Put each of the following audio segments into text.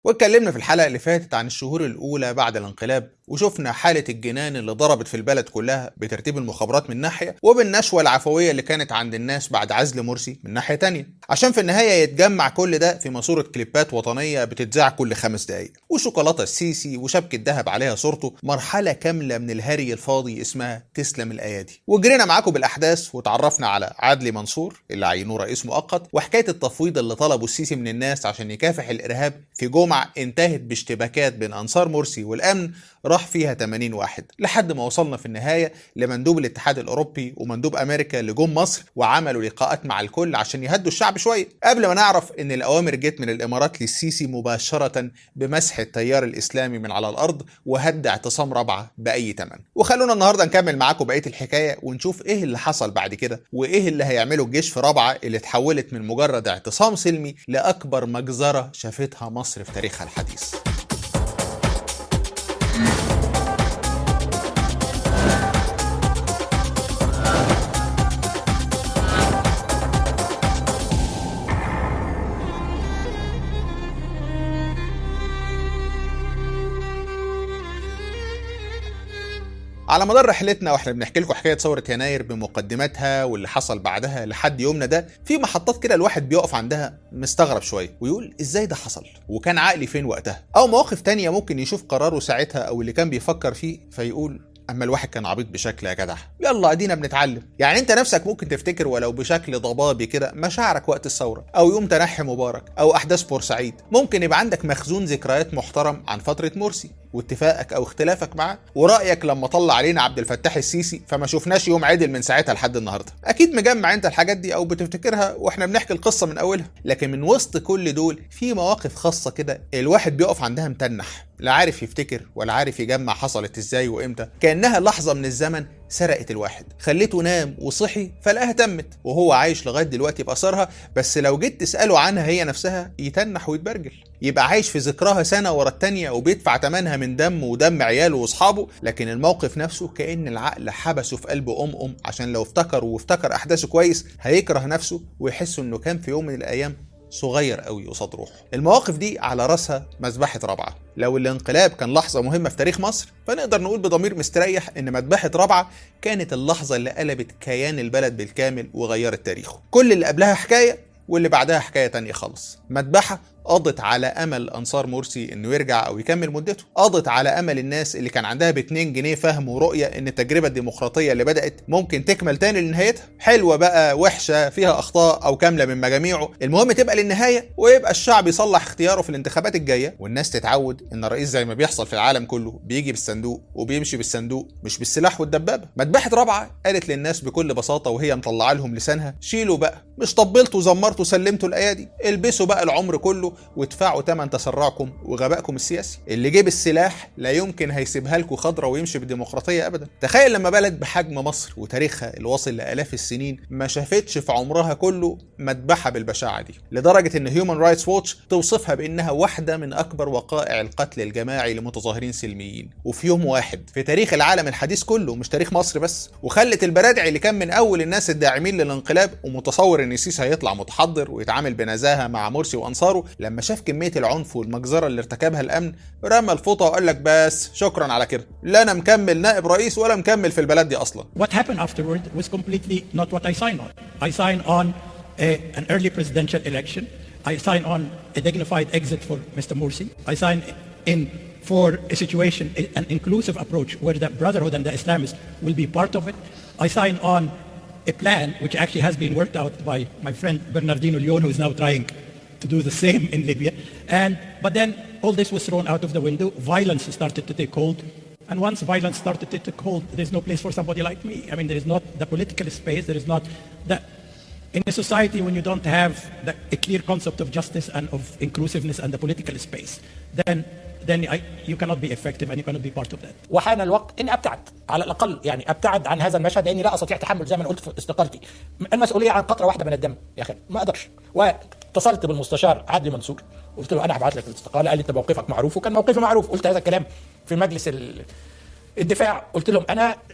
واتكلمنا في الحلقة اللي فاتت عن الشهور الأولى بعد الانقلاب وشفنا حالة الجنان اللي ضربت في البلد كلها بترتيب المخابرات من ناحية وبالنشوة العفوية اللي كانت عند الناس بعد عزل مرسي من ناحية تانية عشان في النهاية يتجمع كل ده في ماسورة كليبات وطنية بتتذاع كل خمس دقايق وشوكولاتة السيسي وشبكة ذهب عليها صورته مرحلة كاملة من الهري الفاضي اسمها تسلم الأيادي وجرينا معاكم بالأحداث وتعرفنا على عدلي منصور اللي عينوه رئيس مؤقت وحكاية التفويض اللي طلبه السيسي من الناس عشان يكافح الإرهاب في جمعة انتهت باشتباكات بين أنصار مرسي والأمن راح فيها 80 واحد لحد ما وصلنا في النهاية لمندوب الاتحاد الأوروبي ومندوب أمريكا اللي جم مصر وعملوا لقاءات مع الكل عشان يهدوا الشعب شوية قبل ما نعرف إن الأوامر جت من الإمارات للسيسي مباشرة بمسح التيار الإسلامي من على الأرض وهد اعتصام رابعة بأي تمن وخلونا النهاردة نكمل معاكم بقية الحكاية ونشوف إيه اللي حصل بعد كده وإيه اللي هيعمله الجيش في رابعة اللي اتحولت من مجرد اعتصام سلمي لأكبر مجزرة شافتها مصر في تاريخها الحديث على مدار رحلتنا واحنا بنحكي لكم حكايه ثوره يناير بمقدماتها واللي حصل بعدها لحد يومنا ده في محطات كده الواحد بيقف عندها مستغرب شويه ويقول ازاي ده حصل وكان عقلي فين وقتها او مواقف تانية ممكن يشوف قراره ساعتها او اللي كان بيفكر فيه فيقول اما الواحد كان عبيط بشكل يا جدع يلا ادينا بنتعلم يعني انت نفسك ممكن تفتكر ولو بشكل ضبابي كده مشاعرك وقت الثوره او يوم تنحي مبارك او احداث بورسعيد ممكن يبقى عندك مخزون ذكريات محترم عن فتره مرسي واتفاقك او اختلافك معاه ورايك لما طلع علينا عبد الفتاح السيسي فما شفناش يوم عدل من ساعتها لحد النهارده اكيد مجمع انت الحاجات دي او بتفتكرها واحنا بنحكي القصه من اولها لكن من وسط كل دول في مواقف خاصه كده الواحد بيقف عندها متنح لا عارف يفتكر ولا عارف يجمع حصلت ازاي وامتى كانها لحظه من الزمن سرقت الواحد خليته نام وصحي فلقاها تمت وهو عايش لغايه دلوقتي باثرها بس لو جيت تساله عنها هي نفسها يتنح ويتبرجل يبقى عايش في ذكراها سنه ورا التانيه وبيدفع ثمنها من دم ودم عياله واصحابه لكن الموقف نفسه كان العقل حبسه في قلب ام ام عشان لو افتكر وافتكر احداثه كويس هيكره نفسه ويحس انه كان في يوم من الايام صغير قوي قصاد روحه المواقف دي على راسها مذبحة رابعة لو الانقلاب كان لحظة مهمة في تاريخ مصر فنقدر نقول بضمير مستريح ان مذبحة رابعة كانت اللحظة اللي قلبت كيان البلد بالكامل وغيرت تاريخه كل اللي قبلها حكاية واللي بعدها حكاية تانية خالص مذبحة قضت على امل انصار مرسي انه يرجع او يكمل مدته قضت على امل الناس اللي كان عندها ب 2 جنيه فهم ورؤيه ان التجربه الديمقراطيه اللي بدات ممكن تكمل تاني لنهايتها حلوه بقى وحشه فيها اخطاء او كامله من مجاميعه المهم تبقى للنهايه ويبقى الشعب يصلح اختياره في الانتخابات الجايه والناس تتعود ان الرئيس زي ما بيحصل في العالم كله بيجي بالصندوق وبيمشي بالصندوق مش بالسلاح والدبابه مذبحه رابعه قالت للناس بكل بساطه وهي مطلعه لهم لسانها شيلوا بقى مش طبلتوا زمرتوا سلمتوا الايادي البسوا بقى العمر كله وادفعوا ثمن تسرعكم وغبائكم السياسي اللي جيب السلاح لا يمكن هيسيبها لكم خضره ويمشي بالديمقراطيه ابدا تخيل لما بلد بحجم مصر وتاريخها الواصل لالاف السنين ما شافتش في عمرها كله مذبحه بالبشاعه دي لدرجه ان هيومن رايتس ووتش توصفها بانها واحده من اكبر وقائع القتل الجماعي لمتظاهرين سلميين وفي يوم واحد في تاريخ العالم الحديث كله مش تاريخ مصر بس وخلت البرادعي اللي كان من اول الناس الداعمين للانقلاب ومتصور ان السيسي هيطلع متحضر ويتعامل بنزاهه مع مرسي وانصاره لما شاف كميه العنف والمجزره اللي ارتكبها الامن رمى الفوطه وقال لك بس شكرا على كده لا انا مكمل نائب رئيس ولا مكمل في البلد دي اصلا What happened afterward was completely not what I signed on. I signed on a, an early presidential election. I signed on a dignified exit for Mr. Morsi. I signed in for a situation, an inclusive approach where the Brotherhood and the Islamists will be part of it. I signed on a plan which actually has been worked out by my friend Bernardino Leon, who is now trying to do the same in Libya. And, but then all this was thrown out of the window. Violence started to take hold. And once violence started to take hold, there's no place for somebody like me. I mean, there is not the political space, there is not the... In a society when you don't have the, a clear concept of justice and of inclusiveness and the political space, then then I, you cannot be effective and you cannot be part of that. وحان الوقت اني ابتعد على الاقل يعني ابتعد عن هذا المشهد لاني لا استطيع تحمل زي ما قلت في استقالتي المسؤوليه عن قطره واحده من الدم يا اخي ما اقدرش واتصلت بالمستشار عدلي منصور قلت له انا هبعت لك الاستقاله قال لي انت موقفك معروف وكان موقفي معروف قلت هذا الكلام في مجلس ال... الدفاع قلت لهم انا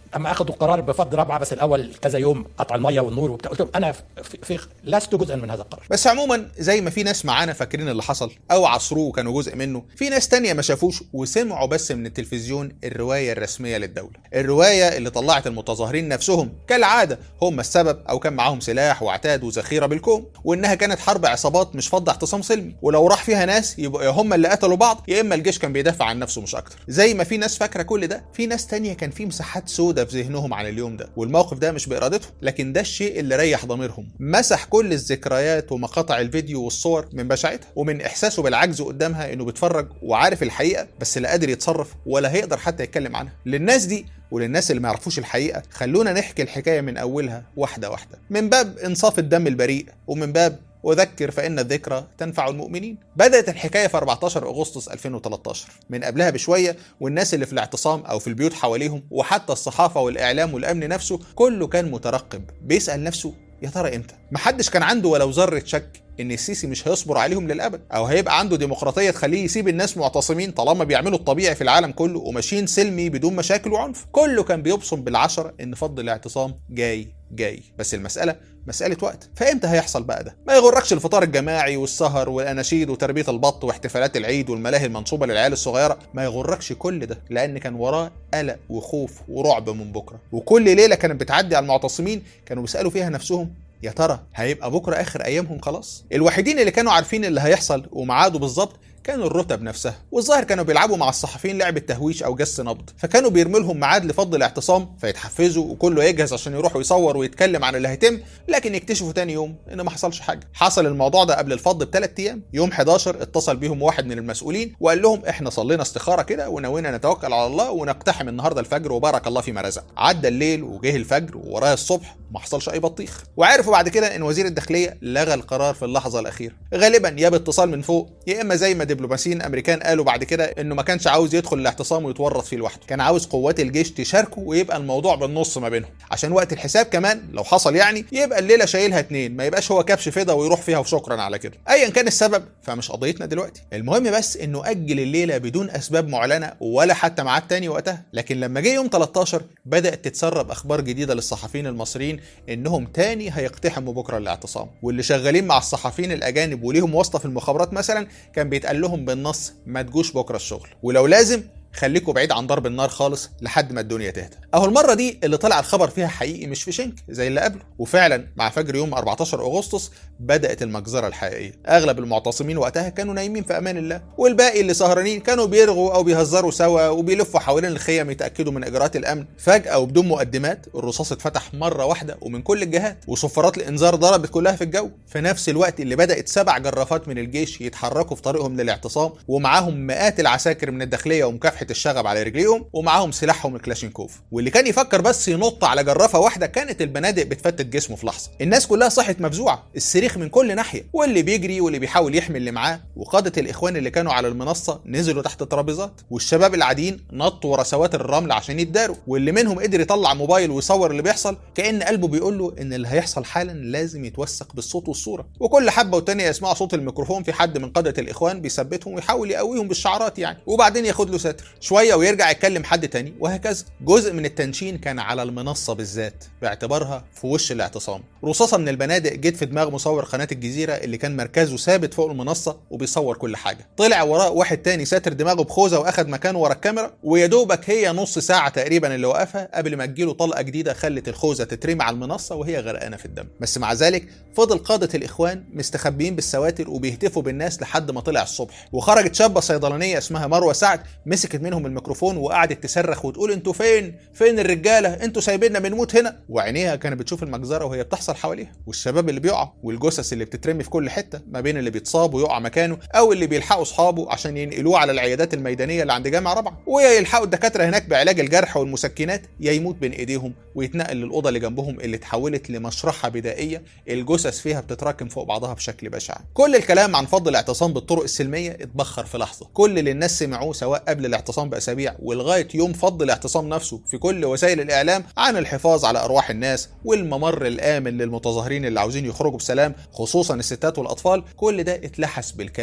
اما اخذوا القرار بفض رابعه بس الاول كذا يوم قطع الميه والنور وبتاع قلت لهم انا في, في لست جزءا من هذا القرار بس عموما زي ما في ناس معانا فاكرين اللي حصل او عصروه وكانوا جزء منه في ناس تانية ما شافوش وسمعوا بس من التلفزيون الروايه الرسميه للدوله الروايه اللي طلعت المتظاهرين نفسهم كالعاده هم السبب او كان معاهم سلاح وعتاد وذخيره بالكوم وانها كانت حرب عصابات مش فض اعتصام سلمي ولو راح فيها ناس يبقوا يا هم اللي قتلوا بعض يا اما الجيش كان بيدافع عن نفسه مش اكتر زي ما في ناس فاكره كل ده في ناس تانية كان في مساحات سودة في ذهنهم عن اليوم ده والموقف ده مش بارادتهم لكن ده الشيء اللي ريح ضميرهم مسح كل الذكريات ومقاطع الفيديو والصور من بشاعتها ومن احساسه بالعجز قدامها انه بيتفرج وعارف الحقيقه بس لا قادر يتصرف ولا هيقدر حتى يتكلم عنها للناس دي وللناس اللي ما يعرفوش الحقيقه خلونا نحكي الحكايه من اولها واحده واحده من باب انصاف الدم البريء ومن باب وذكر فإن الذكرى تنفع المؤمنين بدأت الحكاية في 14 أغسطس 2013 من قبلها بشوية والناس اللي في الاعتصام أو في البيوت حواليهم وحتى الصحافة والإعلام والأمن نفسه كله كان مترقب بيسأل نفسه يا ترى امتى محدش كان عنده ولو ذرة شك ان السيسي مش هيصبر عليهم للابد او هيبقى عنده ديمقراطيه تخليه يسيب الناس معتصمين طالما بيعملوا الطبيعي في العالم كله وماشيين سلمي بدون مشاكل وعنف كله كان بيبصم بالعشره ان فض الاعتصام جاي جاي بس المساله مسألة وقت فامتى هيحصل بقى ده ما يغركش الفطار الجماعي والسهر والأناشيد وتربية البط واحتفالات العيد والملاهي المنصوبة للعيال الصغيرة ما يغركش كل ده لأن كان وراه قلق وخوف ورعب من بكرة وكل ليلة كانت بتعدي على المعتصمين كانوا بيسألوا فيها نفسهم يا ترى هيبقى بكره اخر ايامهم خلاص الوحيدين اللي كانوا عارفين اللي هيحصل وميعاده بالظبط كانوا الرتب نفسها والظاهر كانوا بيلعبوا مع الصحفيين لعبه تهويش او جس نبض فكانوا بيرموا لهم ميعاد لفض الاعتصام فيتحفزوا وكله يجهز عشان يروح يصور ويتكلم عن اللي هيتم لكن يكتشفوا تاني يوم ان ما حصلش حاجه حصل الموضوع ده قبل الفض بثلاث ايام يوم 11 اتصل بيهم واحد من المسؤولين وقال لهم احنا صلينا استخاره كده ونوينا نتوكل على الله ونقتحم النهارده الفجر وبارك الله فيما رزق عدى الليل وجه الفجر وورايا الصبح ما حصلش اي بطيخ وعرفوا بعد كده ان وزير الداخليه لغى القرار في اللحظه الاخيره غالبا يا باتصال من فوق يا اما زي ما دبلوماسيين امريكان قالوا بعد كده انه ما كانش عاوز يدخل الاعتصام ويتورط فيه لوحده كان عاوز قوات الجيش تشاركه ويبقى الموضوع بالنص ما بينهم عشان وقت الحساب كمان لو حصل يعني يبقى الليله شايلها اتنين ما يبقاش هو كبش فدا ويروح فيها وشكرا على كده ايا كان السبب فمش قضيتنا دلوقتي المهم بس انه اجل الليله بدون اسباب معلنه ولا حتى ميعاد تاني وقتها لكن لما جه يوم 13 بدات تتسرب اخبار جديده للصحفيين المصريين انهم تاني هيقتحموا بكره الاعتصام واللي شغالين مع الصحفيين الاجانب وليهم واسطه في المخابرات مثلا كان بيتقال لهم بالنص ما تجوش بكره الشغل ولو لازم خليكوا بعيد عن ضرب النار خالص لحد ما الدنيا تهدى اهو المره دي اللي طلع الخبر فيها حقيقي مش في شنك زي اللي قبله وفعلا مع فجر يوم 14 اغسطس بدات المجزره الحقيقيه اغلب المعتصمين وقتها كانوا نايمين في امان الله والباقي اللي سهرانين كانوا بيرغوا او بيهزروا سوا وبيلفوا حوالين الخيم يتاكدوا من اجراءات الامن فجاه وبدون مقدمات الرصاص اتفتح مره واحده ومن كل الجهات وصفارات الانذار ضربت كلها في الجو في نفس الوقت اللي بدات سبع جرافات من الجيش يتحركوا في طريقهم للاعتصام ومعاهم مئات العساكر من الداخليه ومكافحه الشغب على رجليهم ومعاهم سلاحهم الكلاشينكوف واللي كان يفكر بس ينط على جرافه واحده كانت البنادق بتفتت جسمه في لحظه الناس كلها صحت مفزوعه الصريخ من كل ناحيه واللي بيجري واللي بيحاول يحمي اللي معاه وقاده الاخوان اللي كانوا على المنصه نزلوا تحت الترابيزات والشباب العاديين نطوا ورا سوات الرمل عشان يتداروا واللي منهم قدر يطلع موبايل ويصور اللي بيحصل كان قلبه بيقول له ان اللي هيحصل حالا لازم يتوثق بالصوت والصوره وكل حبه والتانيه يسمعوا صوت الميكروفون في حد من قاده الاخوان بيثبتهم ويحاول يقويهم بالشعارات يعني وبعدين ياخد له ساتر شويه ويرجع يتكلم حد تاني وهكذا جزء من التنشين كان على المنصه بالذات باعتبارها في وش الاعتصام رصاصه من البنادق جت في دماغ مصور قناه الجزيره اللي كان مركزه ثابت فوق المنصه وبيصور كل حاجه طلع وراه واحد تاني ساتر دماغه بخوذه واخد مكانه ورا الكاميرا ويا دوبك هي نص ساعه تقريبا اللي وقفها قبل ما تجيله طلقه جديده خلت الخوذه تترمي على المنصه وهي غرقانه في الدم بس مع ذلك فضل قاده الاخوان مستخبيين بالسواتر وبيهتفوا بالناس لحد ما طلع الصبح وخرجت شابه صيدلانيه اسمها مروه سعد مسكت منهم الميكروفون وقعدت تصرخ وتقول انتوا فين فين الرجاله انتوا سايبيننا بنموت هنا وعينيها كانت بتشوف المجزره وهي بتحصل حواليها والشباب اللي بيقع والجثث اللي بتترمي في كل حته ما بين اللي بيتصاب ويقع مكانه او اللي بيلحقوا اصحابه عشان ينقلوه على العيادات الميدانيه اللي عند جامع رابعه ويا يلحقوا الدكاتره هناك بعلاج الجرح والمسكنات يا يموت بين ايديهم ويتنقل للاوضه اللي جنبهم اللي اتحولت لمشرحه بدائيه الجثث فيها بتتراكم فوق بعضها بشكل بشع كل الكلام عن فضل الاعتصام بالطرق السلميه اتبخر في لحظه كل اللي الناس سمعوه سواء قبل الاعتصام باسابيع ولغايه يوم فض الاعتصام نفسه في كل وسائل الاعلام عن الحفاظ على ارواح الناس والممر الامن للمتظاهرين اللي عاوزين يخرجوا بسلام خصوصا الستات والاطفال كل ده اتلحس بالكامل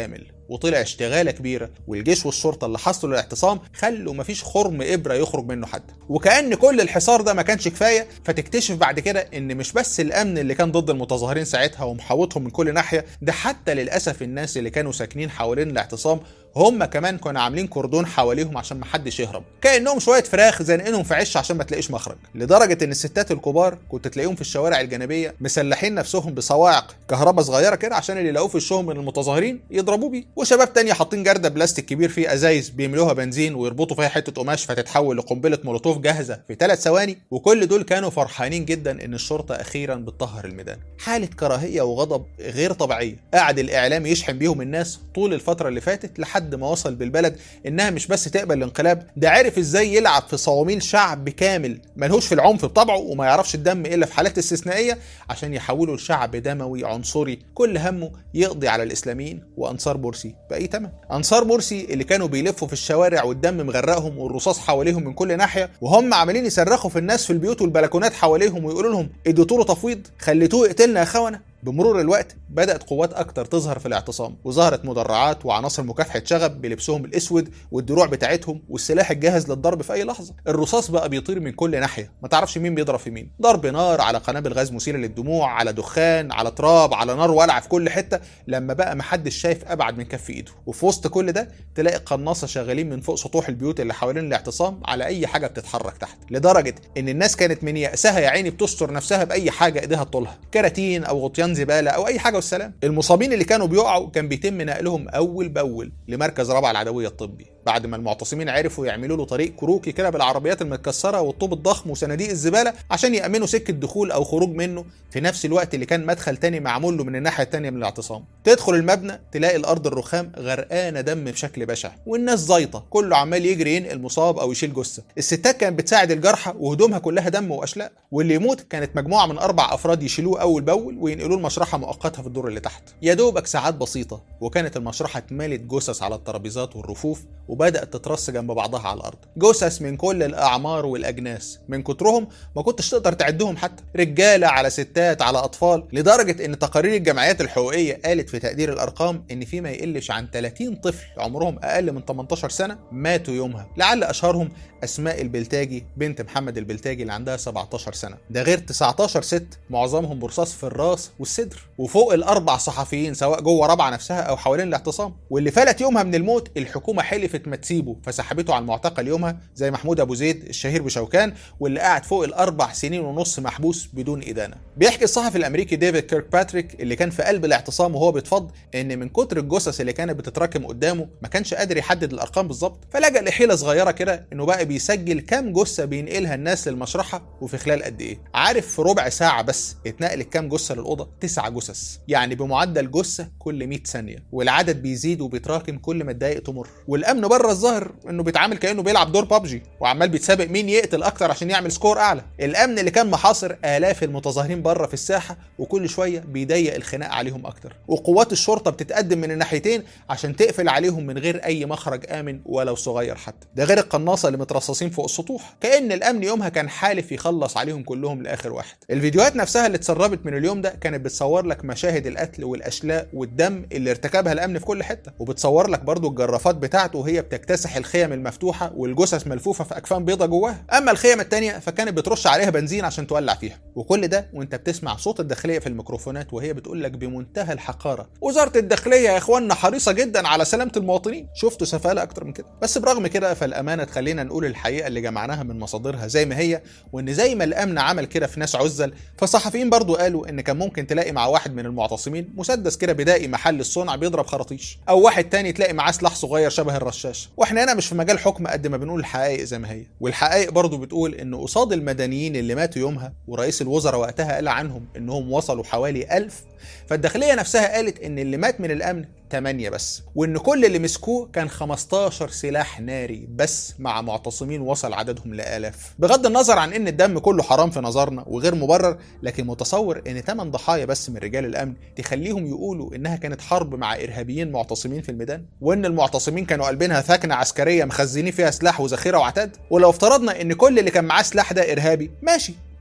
وطلع اشتغاله كبيره والجيش والشرطه اللي حصلوا للاعتصام خلوا مفيش خرم ابره يخرج منه حد وكان كل الحصار ده ما كانش كفايه فتكتشف بعد كده ان مش بس الامن اللي كان ضد المتظاهرين ساعتها ومحاوطهم من كل ناحيه ده حتى للاسف الناس اللي كانوا ساكنين حوالين الاعتصام هم كمان كانوا عاملين كردون حواليهم عشان ما حدش يهرب كانهم شويه فراخ زانقينهم في عش عشان ما تلاقيش مخرج لدرجه ان الستات الكبار كنت تلاقيهم في الشوارع الجانبيه مسلحين نفسهم بصواعق كهرباء صغيره كده عشان اللي يلاقوه في وشهم من المتظاهرين يضربوه بيه وشباب تانية حاطين جرده بلاستيك كبير فيه ازايز بيملوها بنزين ويربطوا فيها حته قماش فتتحول لقنبله مولوتوف جاهزه في ثلاث ثواني وكل دول كانوا فرحانين جدا ان الشرطه اخيرا بتطهر الميدان حاله كراهيه وغضب غير طبيعيه قعد الاعلام يشحن بيهم الناس طول الفتره اللي فاتت لحد ما وصل بالبلد انها مش بس تقبل الانقلاب ده عرف ازاي يلعب في صواميل شعب كامل ملهوش في العنف بطبعه وما يعرفش الدم الا في حالات استثنائيه عشان يحوله لشعب دموي عنصري كل همه يقضي على الاسلاميين وانصار مرسي باي ثمن انصار مرسي اللي كانوا بيلفوا في الشوارع والدم مغرقهم والرصاص حواليهم من كل ناحيه وهم عمالين يصرخوا في الناس في البيوت والبلكونات حواليهم ويقولوا لهم اديتوا له تفويض خليتوه يقتلنا يا خونه بمرور الوقت بدأت قوات أكتر تظهر في الاعتصام وظهرت مدرعات وعناصر مكافحة شغب بلبسهم الأسود والدروع بتاعتهم والسلاح الجاهز للضرب في أي لحظة الرصاص بقى بيطير من كل ناحية ما تعرفش مين بيضرب في مين ضرب نار على قنابل غاز مثيرة للدموع على دخان على تراب على نار ولع في كل حتة لما بقى محدش شايف أبعد من كف إيده وفي وسط كل ده تلاقي قناصة شغالين من فوق سطوح البيوت اللي حوالين الاعتصام على أي حاجة بتتحرك تحت لدرجة إن الناس كانت من يأسها يا عيني بتستر نفسها بأي حاجة إيديها تطولها كراتين أو غطيان زبالة أو أي حاجة والسلام المصابين اللي كانوا بيقعوا كان بيتم نقلهم اول باول لمركز رابعه العدويه الطبي بعد ما المعتصمين عرفوا يعملوا له طريق كروكي كده بالعربيات المتكسره والطوب الضخم وصناديق الزباله عشان يامنوا سكه دخول او خروج منه في نفس الوقت اللي كان مدخل تاني معمول له من الناحيه التانيه من الاعتصام تدخل المبنى تلاقي الارض الرخام غرقانه دم بشكل بشع والناس زيطه كله عمال يجري ينقل مصاب او يشيل جثه الستات كانت بتساعد الجرحى وهدومها كلها دم واشلاء واللي يموت كانت مجموعه من اربع افراد يشيلوه اول باول وينقلوه لمشرحه مؤقته في الدور اللي تحت يا دوبك ساعات بسيطه وكانت المشرحه اتملت جثث على الترابيزات والرفوف وبدات تترص جنب بعضها على الارض جثث من كل الاعمار والاجناس من كترهم ما كنتش تقدر تعدهم حتى رجاله على ستات على اطفال لدرجه ان تقارير الجمعيات الحقوقيه قالت في تقدير الارقام ان في ما يقلش عن 30 طفل عمرهم اقل من 18 سنه ماتوا يومها لعل اشهرهم اسماء البلتاجي بنت محمد البلتاجي اللي عندها 17 سنه ده غير 19 ست معظمهم برصاص في الراس والصدر وفوق الاربع صحفيين سواء جوه رابعه نفسها او حوالين الاعتصام واللي فلت يومها من الموت الحكومه حلفت ما تسيبه فسحبته على المعتقل يومها زي محمود ابو زيد الشهير بشوكان واللي قعد فوق الاربع سنين ونص محبوس بدون ادانه بيحكي الصحفي الامريكي ديفيد كيرك باتريك اللي كان في قلب الاعتصام وهو بيتفض ان من كتر الجثث اللي كانت بتتراكم قدامه ما كانش قادر يحدد الارقام بالظبط فلجأ لحيله صغيره كده انه بقى بيسجل كام جثه بينقلها الناس للمشرحه وفي خلال قد ايه عارف في ربع ساعه بس اتنقلت كام جثه للاوضه تسع جثث يعني بمعدل جثه كل 100 ثانيه والعدد بيزيد وبيتراكم كل ما الدقائق تمر والامن بره الظاهر انه بيتعامل كانه بيلعب دور بابجي وعمال بيتسابق مين يقتل اكتر عشان يعمل سكور اعلى الامن اللي كان محاصر الاف المتظاهرين بره في الساحه وكل شويه بيضيق الخناق عليهم اكتر وقوات الشرطه بتتقدم من الناحيتين عشان تقفل عليهم من غير اي مخرج امن ولو صغير حتى ده غير القناصه اللي مترصصين فوق السطوح كان الامن يومها كان حالف يخلص عليهم كلهم لاخر واحد الفيديوهات نفسها اللي اتسربت من اليوم ده كانت بتصور لك مشاهد القتل والاشلاء والدم اللي ارتكبها الامن في كل حته وبتصور لك برضو الجرافات بتاعته وهي بتكتسح الخيم المفتوحه والجثث ملفوفه في اكفان بيضه جواها اما الخيم التانية فكانت بترش عليها بنزين عشان تولع فيها وكل ده وانت بتسمع صوت الداخليه في الميكروفونات وهي بتقول لك بمنتهى الحقاره وزاره الداخليه يا اخواننا حريصه جدا على سلامه المواطنين شفتوا سفاله اكتر من كده بس برغم كده فالامانه تخلينا نقول الحقيقه اللي جمعناها من مصادرها زي ما هي وان زي ما الامن عمل كده في ناس عزل فالصحفيين برضو قالوا ان كان ممكن تلاقي مع واحد من المعتصمين مسدس كده بدائي محل الصنع بيضرب خراطيش او واحد تاني تلاقي معاه سلاح صغير شبه الرشاش واحنا هنا مش في مجال حكم قد ما بنقول الحقائق زي ما هي والحقائق برضو بتقول ان قصاد المدنيين اللي ماتوا يومها ورئيس الوزراء وقتها قال عنهم انهم وصلوا حوالي ألف فالداخلية نفسها قالت ان اللي مات من الامن 8 بس وان كل اللي مسكوه كان 15 سلاح ناري بس مع معتصمين وصل عددهم لالاف بغض النظر عن ان الدم كله حرام في نظرنا وغير مبرر لكن متصور ان 8 ضحايا بس من رجال الامن تخليهم يقولوا انها كانت حرب مع ارهابيين معتصمين في الميدان وان المعتصمين كانوا قلبينها ثكنه عسكريه مخزنين فيها سلاح وذخيره وعتاد ولو افترضنا ان كل اللي كان معاه سلاح ده ارهابي ماشي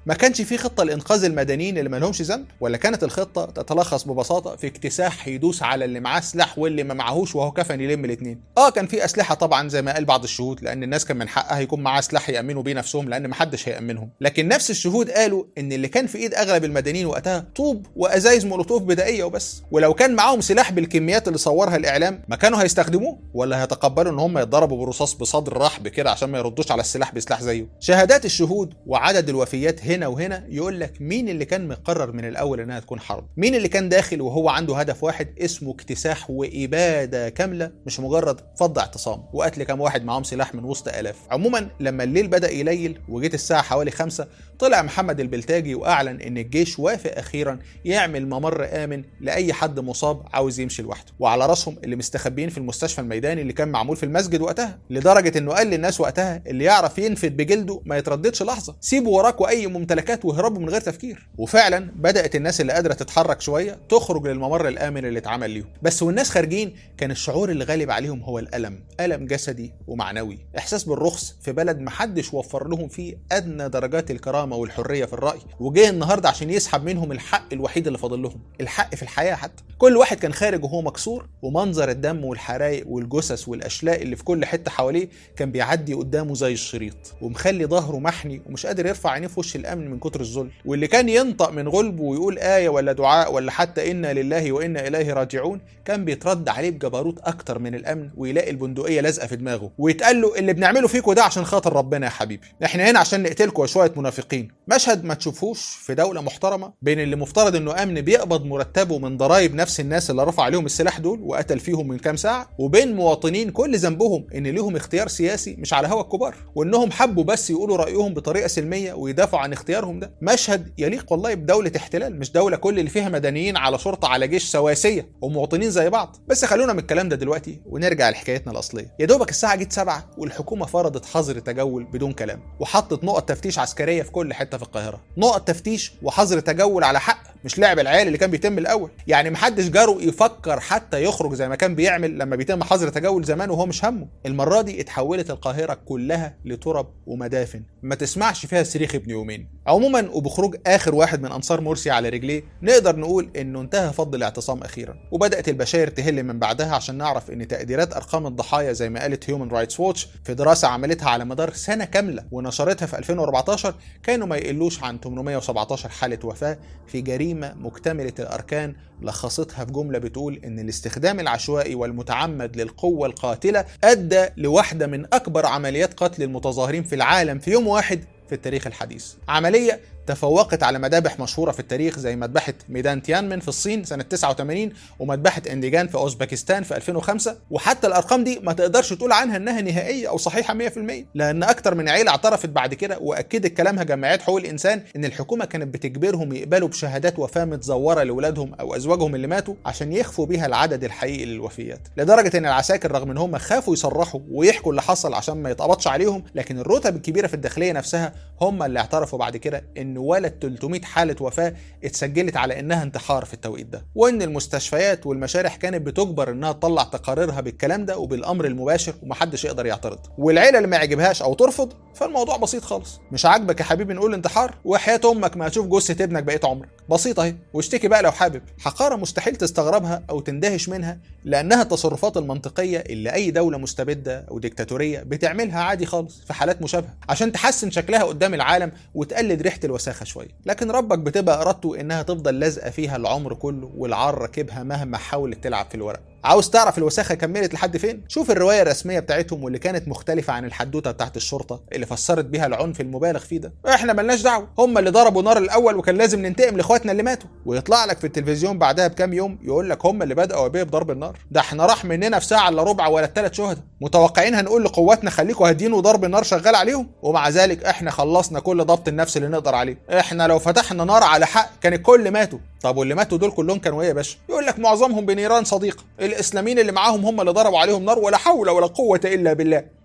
ما كانش في خطه لانقاذ المدنيين اللي ما لهمش ذنب ولا كانت الخطه تتلخص ببساطه في اكتساح يدوس على اللي معاه سلاح واللي ما معهوش وهو كفن يلم الاثنين اه كان في اسلحه طبعا زي ما قال بعض الشهود لان الناس كان من حقها يكون معاه سلاح يامنوا بيه نفسهم لان ما حدش هيامنهم لكن نفس الشهود قالوا ان اللي كان في ايد اغلب المدنيين وقتها طوب وازايز مولوتوف بدائيه وبس ولو كان معاهم سلاح بالكميات اللي صورها الاعلام ما كانوا هيستخدموه ولا هيتقبلوا ان هم يتضربوا برصاص بصدر رحب كده عشان ما يردوش على السلاح بسلاح زيه شهادات الشهود وعدد الوفيات هنا وهنا يقول لك مين اللي كان مقرر من الاول انها تكون حرب مين اللي كان داخل وهو عنده هدف واحد اسمه اكتساح واباده كامله مش مجرد فض اعتصام وقتل كام واحد معاهم سلاح من وسط الاف عموما لما الليل بدا يليل وجيت الساعه حوالي خمسة طلع محمد البلتاجي واعلن ان الجيش وافق اخيرا يعمل ممر امن لاي حد مصاب عاوز يمشي لوحده وعلى راسهم اللي مستخبيين في المستشفى الميداني اللي كان معمول في المسجد وقتها لدرجه انه قال للناس وقتها اللي يعرف ينفد بجلده ما يترددش لحظه سيبوا وراكوا اي ممتلكات واهربوا من غير تفكير وفعلا بدات الناس اللي قادره تتحرك شويه تخرج للممر الامن اللي اتعمل ليهم بس والناس خارجين كان الشعور اللي غالب عليهم هو الالم الم جسدي ومعنوي احساس بالرخص في بلد محدش وفر لهم فيه ادنى درجات الكرامه والحريه في الراي وجه النهارده عشان يسحب منهم الحق الوحيد اللي فاضل لهم الحق في الحياه حتى كل واحد كان خارج وهو مكسور ومنظر الدم والحرايق والجثث والاشلاء اللي في كل حته حواليه كان بيعدي قدامه زي الشريط ومخلي ظهره محني ومش قادر يرفع عينيه في وش الامن من كتر الذل واللي كان ينطق من غلبه ويقول ايه ولا دعاء ولا حتى انا لله وانا اليه راجعون كان بيترد عليه بجبروت اكتر من الامن ويلاقي البندقيه لازقه في دماغه ويتقال له اللي بنعمله فيكوا ده عشان خاطر ربنا يا حبيبي احنا هنا عشان نقتلكوا شويه منافقين مشهد ما تشوفوش في دوله محترمه بين اللي مفترض انه امن بيقبض مرتبه من ضرائب نفس الناس اللي رفع عليهم السلاح دول وقتل فيهم من كام ساعه وبين مواطنين كل ذنبهم ان ليهم اختيار سياسي مش على هوا الكبار وانهم حبوا بس يقولوا رايهم بطريقه سلميه ويدافعوا عن اختيارهم ده مشهد يليق والله بدوله احتلال مش دوله كل اللي فيها مدنيين على شرطه على جيش سواسيه ومواطنين زي بعض بس خلونا من الكلام ده دلوقتي ونرجع لحكايتنا الاصليه يا دوبك الساعه جت سبعة والحكومه فرضت حظر تجول بدون كلام وحطت نقط تفتيش عسكريه في كل حته في القاهره نقط تفتيش وحظر تجول على حق مش لعب العيال اللي كان بيتم الاول يعني محدش جاره يفكر حتى يخرج زي ما كان بيعمل لما بيتم حظر تجول زمان وهو مش همه المره دي اتحولت القاهره كلها لترب ومدافن ما تسمعش فيها صريخ ابن يومين عموما وبخروج اخر واحد من انصار مرسي على رجليه نقدر نقول انه انتهى فض الاعتصام اخيرا وبدات البشاير تهل من بعدها عشان نعرف ان تقديرات ارقام الضحايا زي ما قالت هيومن رايتس ووتش في دراسه عملتها على مدار سنه كامله ونشرتها في 2014 كانوا ما يقلوش عن 817 حاله وفاه في جريمه مكتمله الاركان لخصتها في جمله بتقول ان الاستخدام العشوائي والمتعمد للقوه القاتله ادى لواحده من اكبر عمليات قتل المتظاهرين في العالم في يوم واحد في التاريخ الحديث عملية تفوقت على مذابح مشهورة في التاريخ زي مذبحة ميدان تيانمن في الصين سنة 89 ومذبحة انديجان في أوزبكستان في 2005 وحتى الأرقام دي ما تقدرش تقول عنها إنها نهائية أو صحيحة 100% لأن أكتر من عيلة اعترفت بعد كده وأكدت كلامها جمعيات حقوق الإنسان إن الحكومة كانت بتجبرهم يقبلوا بشهادات وفاة متزورة لأولادهم أو أزواجهم اللي ماتوا عشان يخفوا بيها العدد الحقيقي للوفيات لدرجة إن العساكر رغم إن هم خافوا يصرحوا ويحكوا اللي حصل عشان ما يتقبضش عليهم لكن الرتب الكبيرة في الداخلية نفسها هم اللي اعترفوا بعد كده إن ولا 300 حالة وفاة اتسجلت على إنها انتحار في التوقيت ده وإن المستشفيات والمشارح كانت بتجبر إنها تطلع تقاريرها بالكلام ده وبالأمر المباشر ومحدش يقدر يعترض والعيلة اللي ما يعجبهاش أو ترفض فالموضوع بسيط خالص مش عاجبك يا حبيبي نقول انتحار وحياة أمك ما هتشوف جثة ابنك بقيت عمرك بسيطة اهي واشتكي بقى لو حابب حقارة مستحيل تستغربها أو تندهش منها لأنها التصرفات المنطقية اللي أي دولة مستبدة أو ديكتاتورية بتعملها عادي خالص في حالات مشابهة عشان تحسن شكلها قدام العالم وتقلد ريحة الوساخة شوية لكن ربك بتبقى إرادته إنها تفضل لازقة فيها العمر كله والعار راكبها مهما حاولت تلعب في الورق عاوز تعرف الوساخة كملت لحد فين؟ شوف الرواية الرسمية بتاعتهم واللي كانت مختلفة عن الحدوتة بتاعت الشرطة اللي فسرت بيها العنف المبالغ فيه ده. احنا ملناش دعوة، هم اللي ضربوا نار الأول وكان لازم ننتقم لاخواتنا اللي ماتوا، ويطلع لك في التلفزيون بعدها بكام يوم يقول لك هم اللي بدأوا بيه بضرب النار، ده احنا راح مننا في ساعة إلا ربع ولا الثلاث شهداء، متوقعين هنقول لقواتنا خليكوا هاديين وضرب النار شغال عليهم، ومع ذلك احنا خلصنا كل ضبط النفس اللي نقدر عليه، احنا لو فتحنا نار على حق كان الكل ماتوا، طب واللي ماتوا دول كلهم كانوا ايه يا باشا؟ يقول لك معظمهم بنيران صديقة، الاسلاميين اللي معاهم هم اللي ضربوا عليهم نار ولا حول ولا قوة الا بالله.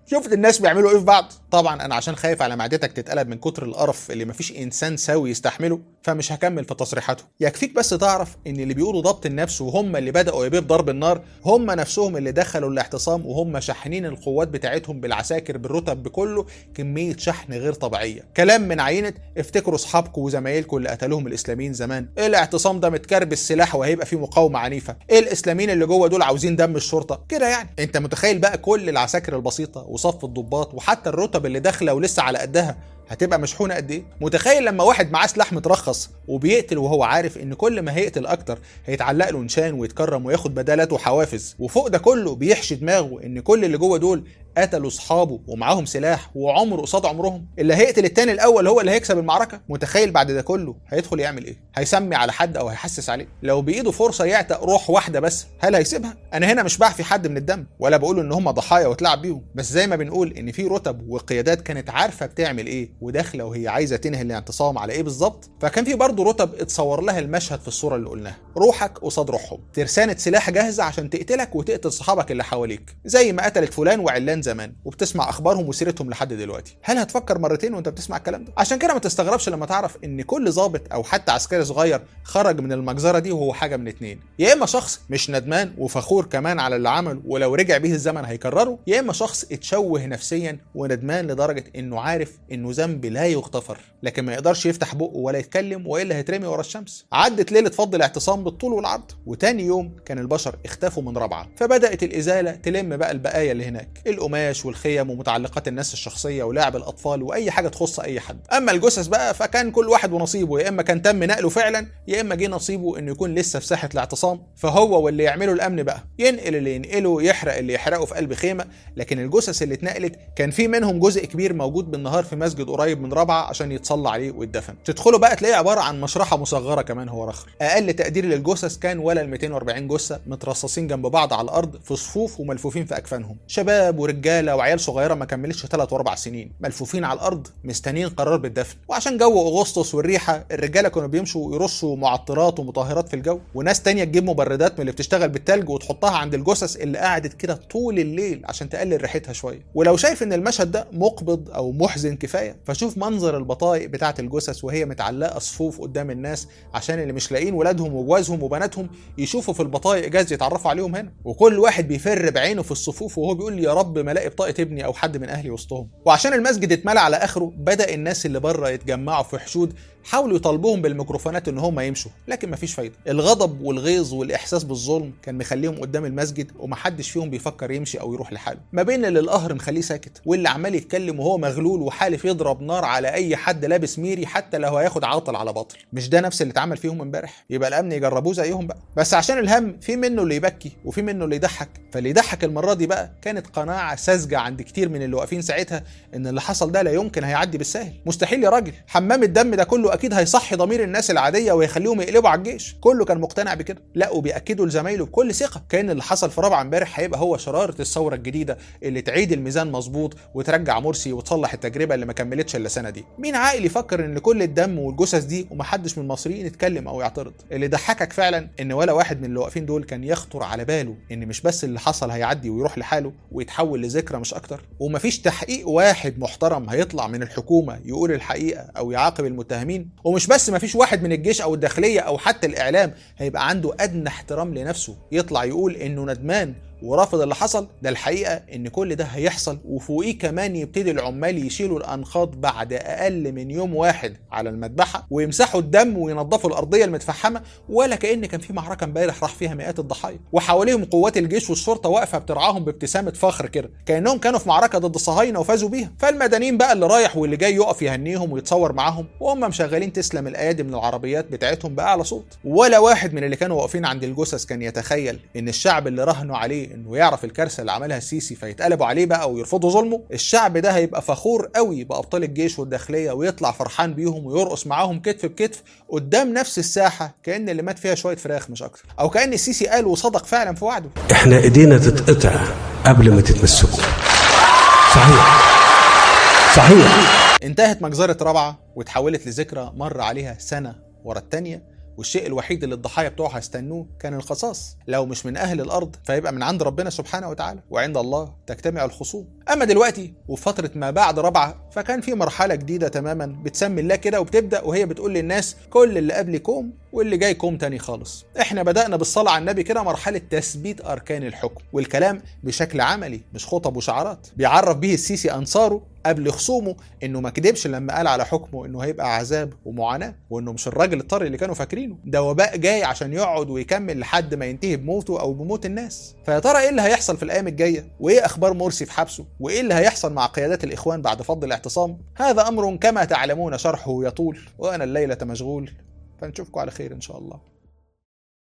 شفت الناس بيعملوا ايه في بعض طبعا انا عشان خايف على معدتك تتقلب من كتر القرف اللي مفيش انسان سوي يستحمله فمش هكمل في تصريحاته يكفيك بس تعرف ان اللي بيقولوا ضبط النفس وهم اللي بداوا يبيض ضرب النار هم نفسهم اللي دخلوا الاعتصام وهم شاحنين القوات بتاعتهم بالعساكر بالرتب بكله كميه شحن غير طبيعيه كلام من عينه افتكروا اصحابكم وزمايلكم اللي قتلوهم الاسلاميين زمان إيه الاعتصام ده متكربس سلاح وهيبقى فيه مقاومه عنيفه ايه الاسلاميين اللي جوه دول عاوزين دم الشرطه كده يعني انت متخيل بقى كل العساكر البسيطه وصف الضباط وحتى الرتب اللي داخله ولسه على قدها هتبقى مشحونه قد ايه متخيل لما واحد معاه سلاح مترخص وبيقتل وهو عارف ان كل ما هيقتل اكتر هيتعلق له نشان ويتكرم وياخد بدالاته وحوافز وفوق ده كله بيحشي دماغه ان كل اللي جوه دول قتلوا اصحابه ومعاهم سلاح وعمر قصاد عمرهم اللي هيقتل التاني الاول هو اللي هيكسب المعركه متخيل بعد ده كله هيدخل يعمل ايه هيسمي على حد او هيحسس عليه لو بايده فرصه يعتق روح واحده بس هل هيسيبها انا هنا مش بحفي حد من الدم ولا بقول ان هم ضحايا واتلعب بيهم بس زي ما بنقول ان في رتب وقيادات كانت عارفه بتعمل ايه وداخله وهي عايزه تنهي الاعتصام على ايه بالظبط فكان في برضه رتب اتصور لها المشهد في الصوره اللي قلناها روحك قصاد روحهم ترسانه سلاح جاهزه عشان تقتلك وتقتل صحابك اللي حواليك زي ما قتلت فلان وعلان زمان وبتسمع اخبارهم وسيرتهم لحد دلوقتي هل هتفكر مرتين وانت بتسمع الكلام ده عشان كده ما تستغربش لما تعرف ان كل ضابط او حتى عسكري صغير خرج من المجزره دي وهو حاجه من اتنين يا اما شخص مش ندمان وفخور كمان على اللي عمله ولو رجع بيه الزمن هيكرره يا اما شخص اتشوه نفسيا وندمان لدرجه انه عارف انه ذنب لا يغتفر لكن ما يقدرش يفتح بقه ولا يتكلم والا هيترمي ورا الشمس عدت ليله فض الاعتصام بالطول والعرض وتاني يوم كان البشر اختفوا من رابعه فبدات الازاله تلم بقى البقايا اللي هناك القماش والخيم ومتعلقات الناس الشخصيه ولعب الاطفال واي حاجه تخص اي حد اما الجثث بقى فكان كل واحد ونصيبه يا اما كان تم نقله فعلا يا اما جه نصيبه انه يكون لسه في ساحه الاعتصام فهو واللي يعمله الامن بقى ينقل اللي ينقله يحرق اللي يحرقه في قلب خيمه لكن الجثث اللي اتنقلت كان في منهم جزء كبير موجود بالنهار في مسجد قريب من رابعه عشان يتصلى عليه ويتدفن تدخلوا بقى تلاقيه عباره عن مشرحه مصغره كمان هو رخر اقل تقدير للجثث كان ولا ال 240 جثه مترصصين جنب بعض على الارض في صفوف وملفوفين في اكفانهم شباب ورجاله وعيال صغيره ما كملتش 3 واربع سنين ملفوفين على الارض مستنيين قرار بالدفن وعشان جو اغسطس والريحه الرجاله كانوا بيمشوا يرصوا معطرات ومطهرات في الجو وناس تانية تجيب مبردات من اللي بتشتغل بالتلج وتحطها عند الجثث اللي قعدت كده طول الليل عشان تقلل ريحتها شويه ولو شايف ان المشهد ده مقبض او محزن كفايه فشوف منظر البطايق بتاعه الجثث وهي متعلقه صفوف قدام الناس عشان اللي مش لاقيين ولادهم وجوازهم وبناتهم يشوفوا في البطايق جاز يتعرفوا عليهم هنا وكل واحد بيفر بعينه في الصفوف وهو بيقول يا رب ما الاقي بطاقه ابني او حد من اهلي وسطهم وعشان المسجد اتملى على اخره بدا الناس اللي بره يتجمعوا في حشود حاولوا يطالبوهم بالميكروفونات ان هم يمشوا لكن مفيش فايده الغضب والغيظ والاحساس بالظلم كان مخليهم قدام المسجد ومحدش فيهم بيفكر يمشي او يروح لحاله ما بين اللي القهر مخليه ساكت واللي عمال يتكلم وهو مغلول وحالف يضرب نار على اي حد لابس ميري حتى لو هياخد عاطل على باطل مش ده نفس اللي اتعمل فيهم امبارح يبقى الامن يجربوه زيهم بقى بس عشان الهم في منه اللي يبكي وفي منه اللي يضحك فاللي يضحك المره دي بقى كانت قناعه ساذجه عند كتير من اللي واقفين ساعتها ان اللي حصل ده لا يمكن هيعدي بالسهل مستحيل يا راجل حمام الدم ده كله اكيد هيصحي ضمير الناس العاديه ويخليهم يقلبوا على الجيش كله كان مقتنع بكده لا وبياكدوا لزمايله بكل ثقه كان اللي حصل في رابعه امبارح هيبقى هو شراره الثوره الجديده اللي تعيد الميزان مظبوط وترجع مرسي وتصلح التجربه اللي ما كملتش الا سنه دي مين عاقل يفكر ان كل الدم والجثث دي ومحدش من المصريين يتكلم او يعترض اللي ضحكك فعلا ان ولا واحد من اللي واقفين دول كان يخطر على باله ان مش بس اللي حصل هيعدي ويروح لحاله ويتحول لذكرى مش اكتر ومفيش تحقيق واحد محترم هيطلع من الحكومه يقول الحقيقه او يعاقب المتهمين ومش بس مفيش واحد من الجيش او الداخليه او حتى الاعلام هيبقى عنده ادنى احترام لنفسه يطلع يقول انه ندمان ورافض اللي حصل ده الحقيقه ان كل ده هيحصل وفوقيه كمان يبتدي العمال يشيلوا الانقاض بعد اقل من يوم واحد على المذبحه ويمسحوا الدم وينظفوا الارضيه المتفحمه ولا كان كان في معركه امبارح راح فيها مئات الضحايا وحواليهم قوات الجيش والشرطه واقفه بترعاهم بابتسامه فخر كده كانهم كانوا في معركه ضد الصهاينه وفازوا بيها فالمدنيين بقى اللي رايح واللي جاي يقف يهنيهم ويتصور معاهم وهم مشغلين تسلم الايادي من العربيات بتاعتهم باعلى صوت ولا واحد من اللي كانوا واقفين عند الجثث كان يتخيل ان الشعب اللي رهنوا عليه انه يعرف الكارثه اللي عملها السيسي فيتقلبوا عليه بقى ويرفضوا ظلمه الشعب ده هيبقى فخور قوي بابطال الجيش والداخليه ويطلع فرحان بيهم ويرقص معاهم كتف بكتف قدام نفس الساحه كان اللي مات فيها شويه فراخ مش اكتر او كان السيسي قال وصدق فعلا في وعده احنا ايدينا تتقطع قبل ما تتمسكوا صحيح صحيح انتهت مجزرة رابعة وتحولت لذكرى مر عليها سنة ورا التانية والشيء الوحيد اللي الضحايا بتوعها استنوه كان القصاص لو مش من اهل الارض فيبقى من عند ربنا سبحانه وتعالى وعند الله تجتمع الخصوم اما دلوقتي وفي فتره ما بعد رابعه فكان في مرحله جديده تماما بتسمي الله كده وبتبدا وهي بتقول للناس كل اللي قبلي كوم واللي جاي كوم تاني خالص احنا بدانا بالصلاه على النبي كده مرحله تثبيت اركان الحكم والكلام بشكل عملي مش خطب وشعارات بيعرف به السيسي انصاره قبل خصومه انه ما كدبش لما قال على حكمه انه هيبقى عذاب ومعاناه وانه مش الراجل الطري اللي كانوا فاكرينه ده وباء جاي عشان يقعد ويكمل لحد ما ينتهي بموته او بموت الناس فيا ترى ايه اللي هيحصل في الايام الجايه وايه اخبار مرسي في حبسه وايه اللي هيحصل مع قيادات الاخوان بعد فض الاعتصام هذا امر كما تعلمون شرحه يطول وانا الليله مشغول فنشوفكم على خير ان شاء الله